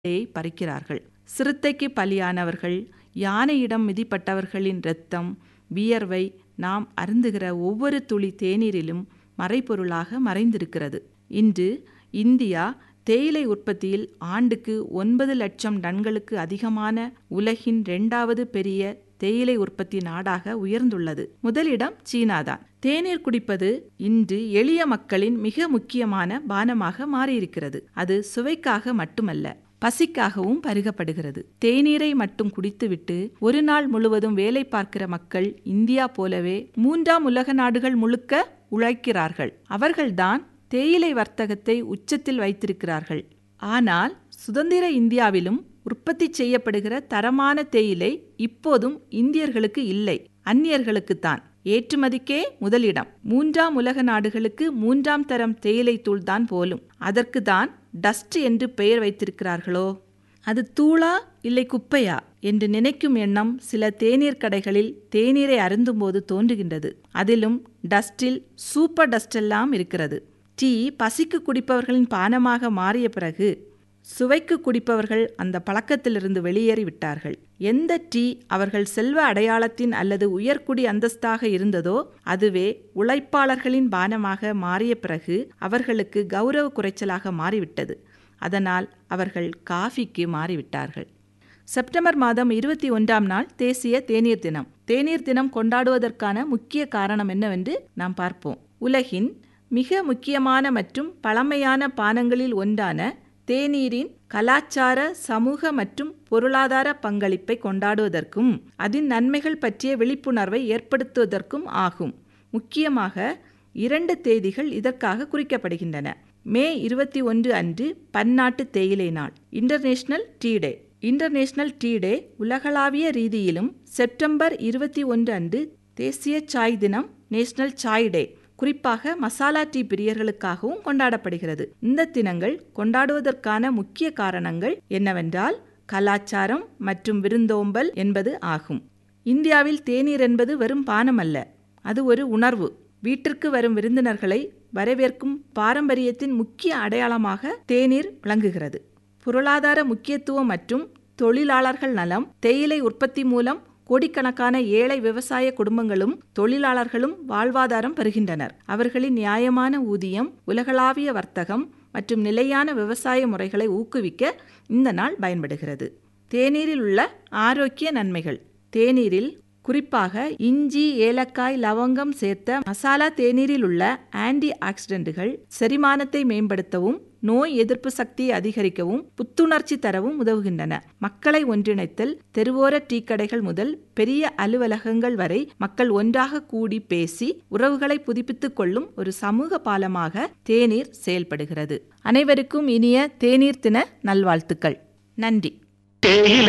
தேயிலையை பறிக்கிறார்கள் சிறுத்தைக்கு பலியானவர்கள் யானையிடம் மிதிப்பட்டவர்களின் இரத்தம் வியர்வை நாம் அருந்துகிற ஒவ்வொரு துளி தேநீரிலும் மறைபொருளாக மறைந்திருக்கிறது இன்று இந்தியா தேயிலை உற்பத்தியில் ஆண்டுக்கு ஒன்பது லட்சம் டன்களுக்கு அதிகமான உலகின் இரண்டாவது பெரிய தேயிலை உற்பத்தி நாடாக உயர்ந்துள்ளது முதலிடம் சீனாதான் தேநீர் குடிப்பது இன்று எளிய மக்களின் மிக முக்கியமான பானமாக மாறியிருக்கிறது அது சுவைக்காக மட்டுமல்ல பசிக்காகவும் பருகப்படுகிறது தேநீரை மட்டும் குடித்துவிட்டு ஒரு நாள் முழுவதும் வேலை பார்க்கிற மக்கள் இந்தியா போலவே மூன்றாம் உலக நாடுகள் முழுக்க உழைக்கிறார்கள் அவர்கள்தான் தேயிலை வர்த்தகத்தை உச்சத்தில் வைத்திருக்கிறார்கள் ஆனால் சுதந்திர இந்தியாவிலும் உற்பத்தி செய்யப்படுகிற தரமான தேயிலை இப்போதும் இந்தியர்களுக்கு இல்லை அந்நியர்களுக்குத்தான் ஏற்றுமதிக்கே முதலிடம் மூன்றாம் உலக நாடுகளுக்கு மூன்றாம் தரம் தேயிலை தூள் தான் போலும் அதற்கு தான் டஸ்ட் என்று பெயர் வைத்திருக்கிறார்களோ அது தூளா இல்லை குப்பையா என்று நினைக்கும் எண்ணம் சில தேநீர் கடைகளில் தேநீரை அருந்தும்போது தோன்றுகின்றது அதிலும் டஸ்டில் சூப்பர் டஸ்ட் எல்லாம் இருக்கிறது டீ பசிக்கு குடிப்பவர்களின் பானமாக மாறிய பிறகு சுவைக்கு குடிப்பவர்கள் அந்த பழக்கத்திலிருந்து வெளியேறிவிட்டார்கள் எந்த டீ அவர்கள் செல்வ அடையாளத்தின் அல்லது உயர்குடி அந்தஸ்தாக இருந்ததோ அதுவே உழைப்பாளர்களின் பானமாக மாறிய பிறகு அவர்களுக்கு கௌரவ குறைச்சலாக மாறிவிட்டது அதனால் அவர்கள் காஃபிக்கு மாறிவிட்டார்கள் செப்டம்பர் மாதம் இருபத்தி ஒன்றாம் நாள் தேசிய தேநீர் தினம் தேநீர் தினம் கொண்டாடுவதற்கான முக்கிய காரணம் என்னவென்று நாம் பார்ப்போம் உலகின் மிக முக்கியமான மற்றும் பழமையான பானங்களில் ஒன்றான தேநீரின் கலாச்சார சமூக மற்றும் பொருளாதார பங்களிப்பை கொண்டாடுவதற்கும் அதன் நன்மைகள் பற்றிய விழிப்புணர்வை ஏற்படுத்துவதற்கும் ஆகும் முக்கியமாக இரண்டு தேதிகள் இதற்காக குறிக்கப்படுகின்றன மே இருபத்தி ஒன்று அன்று பன்னாட்டு தேயிலை நாள் international tea day international tea day உலகளாவிய ரீதியிலும் செப்டம்பர் இருபத்தி ஒன்று அன்று தேசிய சாய் தினம் நேஷனல் சாய் டே குறிப்பாக மசாலா டீ பிரியர்களுக்காகவும் கொண்டாடப்படுகிறது இந்த தினங்கள் கொண்டாடுவதற்கான முக்கிய காரணங்கள் என்னவென்றால் கலாச்சாரம் மற்றும் விருந்தோம்பல் என்பது ஆகும் இந்தியாவில் தேநீர் என்பது வெறும் பானம் அல்ல அது ஒரு உணர்வு வீட்டிற்கு வரும் விருந்தினர்களை வரவேற்கும் பாரம்பரியத்தின் முக்கிய அடையாளமாக தேநீர் விளங்குகிறது பொருளாதார முக்கியத்துவம் மற்றும் தொழிலாளர்கள் நலம் தேயிலை உற்பத்தி மூலம் கோடிக்கணக்கான ஏழை விவசாய குடும்பங்களும் தொழிலாளர்களும் வாழ்வாதாரம் பெறுகின்றனர் அவர்களின் நியாயமான ஊதியம் உலகளாவிய வர்த்தகம் மற்றும் நிலையான விவசாய முறைகளை ஊக்குவிக்க இந்த நாள் பயன்படுகிறது தேநீரில் உள்ள ஆரோக்கிய நன்மைகள் தேநீரில் குறிப்பாக இஞ்சி ஏலக்காய் லவங்கம் சேர்த்த மசாலா தேநீரில் உள்ள ஆன்டி ஆக்சிடென்ட்டுகள் செரிமானத்தை மேம்படுத்தவும் நோய் எதிர்ப்பு சக்தியை அதிகரிக்கவும் புத்துணர்ச்சி தரவும் உதவுகின்றன மக்களை ஒன்றிணைத்தல் தெருவோர டீ கடைகள் முதல் பெரிய அலுவலகங்கள் வரை மக்கள் ஒன்றாக கூடி பேசி உறவுகளை புதுப்பித்துக் கொள்ளும் ஒரு சமூக பாலமாக தேநீர் செயல்படுகிறது அனைவருக்கும் இனிய தேநீர் தின நல்வாழ்த்துக்கள் நன்றி தேயிலை